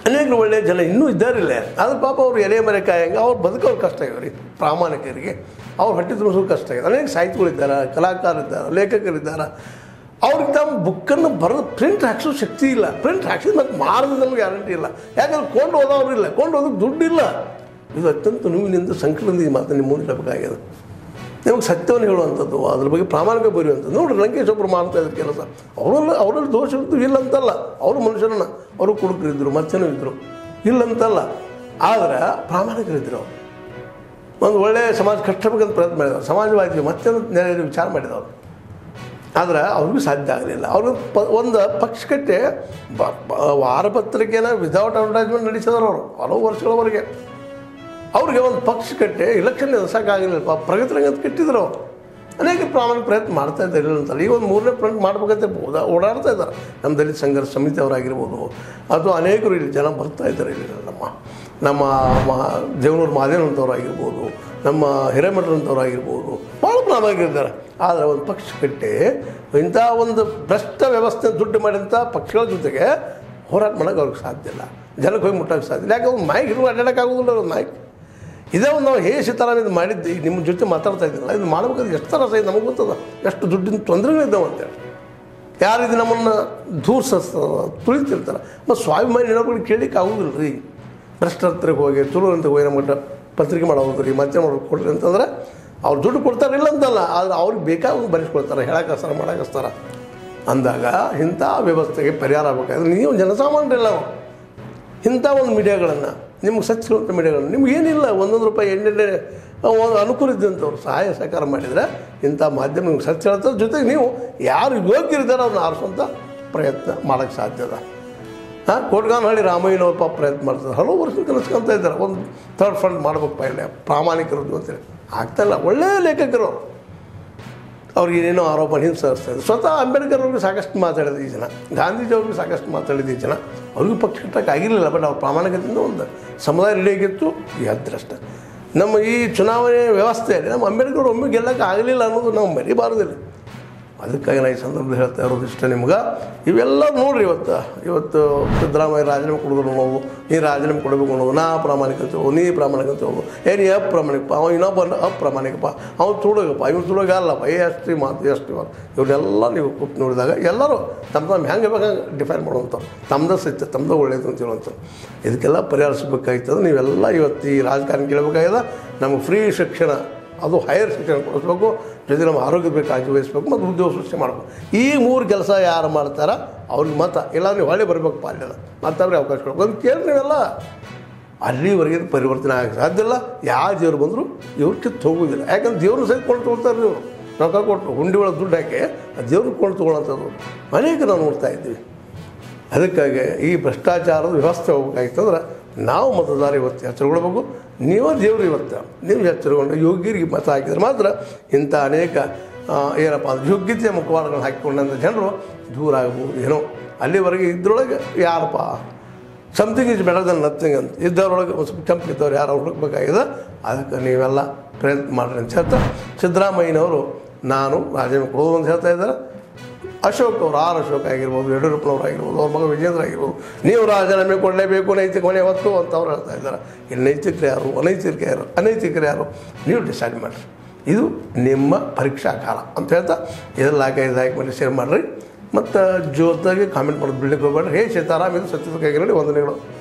ಅನೇಕರು ಒಳ್ಳೆಯ ಜನ ಇನ್ನೂ ಇದ್ದಾರಿಲ್ಲ ಆದ್ರೆ ಪಾಪ ಅವ್ರು ಎಲೆ ಮರೆ ಕಾಯಂಗೆ ಅವ್ರು ಬದುಕೋರು ಕಷ್ಟ ಆಗ್ಯವ್ರಿ ಪ್ರಾಮಾಣಿಕರಿಗೆ ಅವ್ರು ಹೊಟ್ಟೆ ತುಂಬಿಸೋದು ಕಷ್ಟ ಆಗಿದೆ ಅನೇಕ ಸಾಹಿತಿಗಳಿದ್ದಾರೆ ಕಲಾಕಾರರಿದ್ದಾರೆ ಲೇಖಕರಿದ್ದಾರೆ ಅವ್ರಿಗೆ ತಮ್ಮ ಬುಕ್ಕನ್ನು ಬರೆದು ಪ್ರಿಂಟ್ ಹಾಕ್ಸೋ ಶಕ್ತಿ ಇಲ್ಲ ಪ್ರಿಂಟ್ ಹಾಕ್ಸಿದ ಮತ್ತೆ ಮಾರದಲ್ಲಿ ಗ್ಯಾರಂಟಿ ಇಲ್ಲ ಯಾಕಂದ್ರೆ ಕೊಂಡು ಹೋದವ್ರು ಇಲ್ಲ ಕೊಂಡು ಹೋದಕ್ಕೆ ದುಡ್ಡಿಲ್ಲ ಇದು ಅತ್ಯಂತ ನೋವಿನಿಂದ ಸಂಕಟದಿಂದ ಈ ಮಾತನ್ನು ನಿಮ್ಮ ಮುಂದೆ ಹೇಳಬೇಕಾಗಿದೆ ನಿಮಗೆ ಸತ್ಯವನ್ನು ಹೇಳುವಂಥದ್ದು ಅದ್ರ ಬಗ್ಗೆ ಪ್ರಾಮಾಣಿಕ ಬರೆಯುವಂಥದ್ದು ನೋಡ್ರಿ ಲಂಕೇಶ್ ಒಬ್ಬರು ಮಾಡ್ತಾ ಇದ್ರು ಕೆಲಸ ಅವರಲ್ಲಿ ಅವರಲ್ಲಿ ದೋಷ ಇತ್ತು ಇಲ್ಲ ಅಂತಲ್ಲ ಅವರು ಮನುಷ್ಯರನ್ನ ಅವರು ಕುಡುಕರಿದ್ದರು ಮತ್ತೇನೂ ಇದ್ದರು ಇಲ್ಲಂತಲ್ಲ ಆದರೆ ಪ್ರಾಮಾಣಿಕರಿದ್ದರು ಅವರು ಒಂದು ಒಳ್ಳೆಯ ಸಮಾಜ ಕಷ್ಟಬೇಕಂತ ಪ್ರಯತ್ನ ಮಾಡಿದವರು ಸಮಾಜವಾದಿ ಮತ್ತೊಂದು ನೆಲೆಯಲ್ಲಿ ವಿಚಾರ ಮಾಡಿದವರು ಆದ್ರೆ ಅವ್ರಿಗೂ ಸಾಧ್ಯ ಆಗಲಿಲ್ಲ ಅವರು ಪ ಒಂದು ಪಕ್ಷ ಕಟ್ಟೆ ಬ- ಬ- ವಾರಪತ್ರಿಕೆನ ವಿದೌಟ್ ಅಡ್ವರ್ಟೈಸ್ಮೆಂಟ್ ನಡೆಸಿದ್ರು ಅವರು ಹಲವು ವರ್ಷಗಳವರೆಗೆ ಅವ್ರಿಗೆ ಒಂದು ಪಕ್ಷ ಕಟ್ಟೆ ಇಲೆಕ್ಷನ್ ಎದುರ್ಸೋಕ್ಕಾಗಲಿಲ್ಲ ಪಾಪ ಪ್ರಗತಿ ರಂಗ ಅಂತ ಕಟ್ಟಿದ್ರು ಅವರು ಅನೇಕ ಪ್ರಾಮಾಣಿಕ ಪ್ರಯತ್ನ ಮಾಡ್ತಾ ಇದ್ದಾರೆ ಇಲ್ಲ ಅಂತಲ್ಲ ಈಗ ಒಂದು ಮೂರನೇ ಪ್ರಿಂಟ್ ಮಾಡ್ಬೇಕಂತ ಓದಾ ಓಡಾಡ್ತಾ ಇದ್ದಾರೆ ನಮ್ಮ ದಲಿತ ಸಂಘರ್ಷ ಸಮಿತಿ ಅವರಾಗಿರ್ಬೋದು ಅಥವಾ ಅನೇಕರು ಇಲ್ಲಿ ಜನ ಬರ್ತಾ ಇದ್ದಾರೆ ಇಲ್ಲಿ ನಮ್ಮ ನಮ್ಮ ಮಹಾ ದೇವನೂರು ಮಹಾದೇವನಂತವ್ರಾಗಿರ್ಬೋದು ನಮ್ಮ ಹಿರೇಮಠರಂಥವ್ರಾಗಿರ್ಬೋದು ಭಾಳ ಪ್ರಾಮಾಣಿಕರಿದ್ದಾರೆ ಆದರೆ ಒಂದು ಪಕ್ಷ ಕಟ್ಟಿ ಇಂಥ ಒಂದು ಭ್ರಷ್ಟ ವ್ಯವಸ್ಥೆ ದುಡ್ಡು ಮಾಡಿದಂಥ ಪಕ್ಷಗಳ ಜೊತೆಗೆ ಹೋರಾಟ ಮಾಡೋಕೆ ಅವ್ರಿಗೆ ಸಾಧ್ಯ ಇಲ್ಲ ಜನಕ್ಕೆ ಹೋಗಿ ಮುಟ್ಟೋಕ್ಕೆ ಸಾಧ್ಯ ಇಲ್ಲ ಯಾಕೆ ಒಂದು ಮೈಕ್ ಇರುವ ಅಡ್ಡಾಡೋಕ್ಕಾಗೋದಿಲ್ಲ ಒಂದು ಮೈಕ್ ಇದೇ ಒಂದು ನಾವು ಹೇ ಸೀತಾರಾಮ್ ಇದು ಮಾಡಿದ್ದು ಈಗ ನಿಮ್ಮ ಜೊತೆ ಮಾತಾಡ್ತಾ ಇದ್ದೀನಲ್ಲ ಇದು ಮಾಡ್ಬೇಕಾದ್ರೆ ಎಷ್ಟು ತರ ಸಹ ನಮಗೆ ಗೊತ್ತದ ಎಷ್ಟು ದುಡ್ಡಿನ ತೊಂದರೆಗಳು ಇದ್ದಾವೆ ಅಂತೇಳಿ ಯಾರು ಇದು ನಮ್ಮನ್ನು ದೂರ ತುಳಿತಿರ್ತಾರೆ ಮತ್ತು ಸ್ವಾಭಿಮಾನಿ ಹೆಣ್ಮಕ್ಳಿಗೆ ಕೇಳಲಿಕ್ಕೆ ಆಗೋದಿಲ್ಲ ರೀ ಭ್ರಷ್ಟ ಹತ್ರಕ್ಕೆ ಹೋಗಿ ತುಳು ಅಂತ ಹೋಗಿ ನಮ್ಮ ಪತ್ರಿಕೆ ಮಾಡೋದು ರೀ ಮತ್ತೆ ಮಾಡೋದು ಕೊಡ್ರಿ ಅಂತಂದ್ರೆ ಅವ್ರು ದುಡ್ಡು ಕೊಡ್ತಾರೆ ಇಲ್ಲ ಅಂತಲ್ಲ ಆದರೆ ಅವ್ರಿಗೆ ಬೇಕಾದ ಬರೆಸ್ಕೊಳ್ತಾರೆ ಹೇಳಕ್ಕಸ್ತಾರ ಮಾಡಕ್ಕಸ್ತಾರ ಅಂದಾಗ ಇಂಥ ವ್ಯವಸ್ಥೆಗೆ ಪರಿಹಾರ ಆಗಬೇಕಾದ್ರೆ ನೀವು ಜನಸಾಮಾನ್ಯರಿಲ್ಲ ನಾವು ಇಂಥ ಒಂದು ಮೀಡಿಯಾಗಳನ್ನು ನಿಮ್ಗೆ ಸಚ್ಚಿರುವಂಥ ಮೀಡಿಯಾಗಳನ್ನು ನಿಮ್ಗೆ ಏನಿಲ್ಲ ಒಂದೊಂದು ರೂಪಾಯಿ ಎಣ್ಣೆಣ್ಣೆ ಒಂದು ಅನುಕೂಲ ಇದ್ದಂಥವ್ರು ಸಹಾಯ ಸಹಕಾರ ಮಾಡಿದರೆ ಇಂಥ ಮಾಧ್ಯಮ ನಿಮ್ಗೆ ಸತ್ಯ ಹೇಳ್ತಾರೆ ಜೊತೆಗೆ ನೀವು ಯಾರು ಯೋಗ್ಯರಿದ್ದಾರೆ ಅವ್ರನ್ನ ಆರಿಸುವಂಥ ಪ್ರಯತ್ನ ಮಾಡೋಕ್ಕೆ ಸಾಧ್ಯ ಅದ ಹಾಂ ಕೋಟ್ಗಾನಹಳ್ಳಿ ರಾಮಯ್ಯನವ್ರ ಪಾಪ ಪ್ರಯತ್ನ ಮಾಡ್ತಾರೆ ಹಲವು ವರ್ಷ ಕಲಿಸ್ಕೊಂತ ಇದ್ದಾರೆ ಒಂದು ಥರ್ಡ್ ಫಂಡ್ ಮಾಡ್ಬೇಕು ಪೈಲೆ ಪ್ರಾಮಾಣಿಕರದ್ದು ಅಂತೇಳಿ ಆಗ್ತಾಯಿಲ್ಲ ಒಳ್ಳೆಯ ಲೇಖಕರು ಅವರು ಅವ್ರಿಗೆ ಏನೇನೋ ಆರೋಪ ಹಿಂಸರಿಸ್ತಾ ಇದ್ದಾರೆ ಸ್ವತಃ ಅಂಬೇಡ್ಕರ್ ಅವ್ರಿಗೆ ಸಾಕಷ್ಟು ಮಾತಾಡಿದ ಈ ಜನ ಗಾಂಧೀಜಿ ಅವ್ರಿಗೆ ಸಾಕಷ್ಟು ಮಾತಾಡಿದ ಈ ಜನ ಅವ್ರಿಗೂ ಪಕ್ಷ ಕಟ್ಟಕ್ಕೆ ಆಗಿರಲಿಲ್ಲ ಬಟ್ ಅವ್ರ ಪ್ರಾಮಾಣಿಕತೆಯಿಂದ ಒಂದು ಸಮುದಾಯ ರೆಡಿಯಾಗಿತ್ತು ಎದ್ರಷ್ಟೆ ನಮ್ಮ ಈ ಚುನಾವಣೆ ವ್ಯವಸ್ಥೆಯಲ್ಲಿ ನಮ್ಮ ಅಂಬೇಡ್ಕರ್ ಒಮ್ಮೆ ಗೆಲ್ಲಕ್ಕೆ ಆಗಲಿಲ್ಲ ಅನ್ನೋದು ನಾವು ಮರಿಬಾರ್ದಿಲ್ಲ ಅದಕ್ಕಾಗಿ ನಾನು ಈ ಸಂದರ್ಭದಲ್ಲಿ ಹೇಳ್ತಾ ಇರೋದು ಇಷ್ಟ ನಿಮ್ಗೆ ಇವೆಲ್ಲ ನೋಡ್ರಿ ಇವತ್ತು ಇವತ್ತು ಸಿದ್ದರಾಮಯ್ಯ ರಾಜೀನಾಮೆ ಕೊಡೋದು ಅನ್ನೋದು ನೀ ರಾಜೀನಾಮೆ ಕೊಡಬೇಕು ಅನ್ನೋದು ನಾ ಪ್ರಾಮಾಣಿಕ ಅಂತ ಹೇಳೋದು ನೀ ಪ್ರಾಮಾಣಿಕ ಅಂತ ಹೇಳೋದು ಏ ನೀ ಅಪ್ರಾಮಾಣಿಕಪ್ಪ ಅವ ಇನ್ನೊಬ್ಬ ಅಪ್ರಾಮಾಣಿಕಪ್ಪ ಅವ್ನು ತುಡುಗಪ್ಪ ಇವ್ನು ತುಡುಗ ಅಲ್ಲಪ್ಪ ಏ ಅಷ್ಟು ಮಾತು ಎಷ್ಟು ಮಾತು ಇವನ್ನೆಲ್ಲ ನೀವು ಕೂತು ನೋಡಿದಾಗ ಎಲ್ಲರೂ ತಮ್ಮ ತಮ್ಮ ಹೆಂಗೆ ಬೇಕಾಗ ಡಿಫೈನ್ ಮಾಡುವಂಥವ್ರು ತಮ್ಮದೇ ಸತ್ಯ ತಮ್ಮದೇ ಒಳ್ಳೇದು ಅಂತ ಹೇಳುವಂಥವ್ರು ಇದಕ್ಕೆಲ್ಲ ಪರಿಹರಿಸಬೇಕಾಗ್ತದೆ ನೀವೆಲ್ಲ ಇವತ್ತು ಈ ರಾಜಕಾರಣ ಕೇಳಬೇಕಾಗಿದೆ ನಮಗೆ ಫ್ರೀ ಶಿಕ್ಷಣ ಅದು ಹೈಯರ್ ಶಿಕ್ಷಣ ಕೊಡಿಸ್ಬೇಕು ಜೊತೆ ನಮ್ಮ ಆರೋಗ್ಯ ಬೇಕು ಕಾಳಜಿ ವಹಿಸ್ಬೇಕು ಮತ್ತು ಉದ್ಯೋಗ ಸೃಷ್ಟಿ ಮಾಡಬೇಕು ಈ ಮೂರು ಕೆಲಸ ಯಾರು ಮಾಡ್ತಾರ ಅವ್ರಿಗೆ ಮತ ಇಲ್ಲಾಂದ್ರೆ ಹೊಳೆ ಬರಬೇಕು ಪಾಲ್ಯದ ಮತ್ತವ್ರಿಗೆ ಅವಕಾಶ ಕೊಡ್ಬೇಕು ಅದು ಕೇಳಿ ನೀವೆಲ್ಲ ಅಲ್ಲಿವರೆಗೆ ಇದು ಪರಿವರ್ತನೆ ಆಗಕ್ಕೆ ಸಾಧ್ಯ ಇಲ್ಲ ಯಾವ ದೇವ್ರು ಬಂದರೂ ಇವ್ರು ಕಿತ್ತು ಹೋಗೋದಿಲ್ಲ ಯಾಕಂದ್ರೆ ದೇವ್ರನ್ನ ಸಹಿತ ಕೊಂಡು ತೊಗೊಳ್ತಾರೆ ನೀವು ರೊಕ್ಕ ಕೊಟ್ಟು ಹುಂಡಿ ಒಳಗೆ ದುಡ್ಡು ಹಾಕಿ ಆ ದೇವ್ರಿಗೆ ಕೊಂಡು ತೊಗೊಳ್ಳೋಂಥದ್ದು ಅನೇಕ ನಾವು ನೋಡ್ತಾ ಇದ್ದೀವಿ ಅದಕ್ಕಾಗಿ ಈ ಭ್ರಷ್ಟಾಚಾರದ ವ್ಯವಸ್ಥೆ ಹೋಗ್ಬೇಕಾಗಿತ್ತಂದ್ರೆ ನಾವು ಮತದಾರ ಇವತ್ತು ಎಚ್ಚರಗೊಳ್ಬೇಕು ನೀವೇ ದೇವರು ಇವತ್ತು ನೀವು ಎಚ್ಚರಗೊಂಡು ಯೋಗ್ಯರಿಗೆ ಮತ ಹಾಕಿದ್ರೆ ಮಾತ್ರ ಇಂಥ ಅನೇಕ ಆ, ಏನಪ್ಪ ಅಂದ್ರೆ ಯೋಗ್ಯತೆಯ ಮುಖವಾಡಗಳನ್ನು ಹಾಕಿಕೊಂಡಂಥ ಜನರು ದೂರ ಆಗ್ಬೋದು ಏನೋ ಅಲ್ಲಿವರೆಗೆ ಇದ್ರೊಳಗೆ ಯಾರಪ್ಪ something is better than nothing ಅಂತ ಇದ್ದವ್ರೊಳಗೆ ಒಂದು ಸ್ವಲ್ಪ ಕೆಂಪು ಇದ್ದವ್ರು ಯಾರು ಹುಡುಕ್ಬೇಕಾಗಿದೆ ಅದಕ್ಕೆ ನೀವೆಲ್ಲ ಪ್ರಯತ್ನ ಮಾಡಿರಿ ಅಂತ ಹೇಳ್ತಾ ಸಿದ್ದರಾಮಯ್ಯನವರು ನಾನು ರಾಜೀನಾಮೆ ಕೊಡೋದು ಅಂತ ಹೇಳ್ತಾ ಇದ್ದಾರೆ ಅಶೋಕ್ ಅವರು ಆರ್ ಅಶೋಕ್ ಆಗಿರ್ಬೋದು ಯಡಿಯೂರಪ್ಪನವ್ರು ಆಗಿರ್ಬೋದು ಅವ್ರ ಮಗ ವಿಜೇಂದ್ರ ಆಗಿರ್ಬೋದು ನೀವು ರಾಜೀನಾಮೆ ಕೊಡಲೇಬೇಕು ನೈತಿಕ ಹೊಣೆ ಹೊತ್ತು ಅಂತ ಅವ್ರು ಹೇಳ್ತಾ ಇದ್ದಾರೆ ಇಲ್ಲಿ ನೈತಿಕರು ಯಾರು ಅನೈತಿಕರು ಯಾರು ಅನೈತಿಕರು ಯಾರು ನೀವು ಡಿಸೈಡ್ ಮಾಡಿರಿ ಇದು ನಿಮ್ಮ ಪರೀಕ್ಷಾ ಕಾಲ ಅಂತ ಹೇಳ್ತಾ ಇದೆಲ್ಲ ಹಾಕಿ ಇದು ಹಾಕಿ ಮಾಡಿ ಶೇರ್ ಮಾಡಿರಿ ಮತ್ತು ಜೋತಾಗಿ ಕಾಮೆಂಟ್ ಮಾಡೋದು ಬಿಡ್ಲಿಕ್ಕೆ ಹೋಗ್ಬೇಡ್ರಿ ಹೇ ಸೀತಾರಾಮ್ ಇದು ಸತ್ಯದ ಕೈಗಿರಲಿ ವಂದನೆಗಳು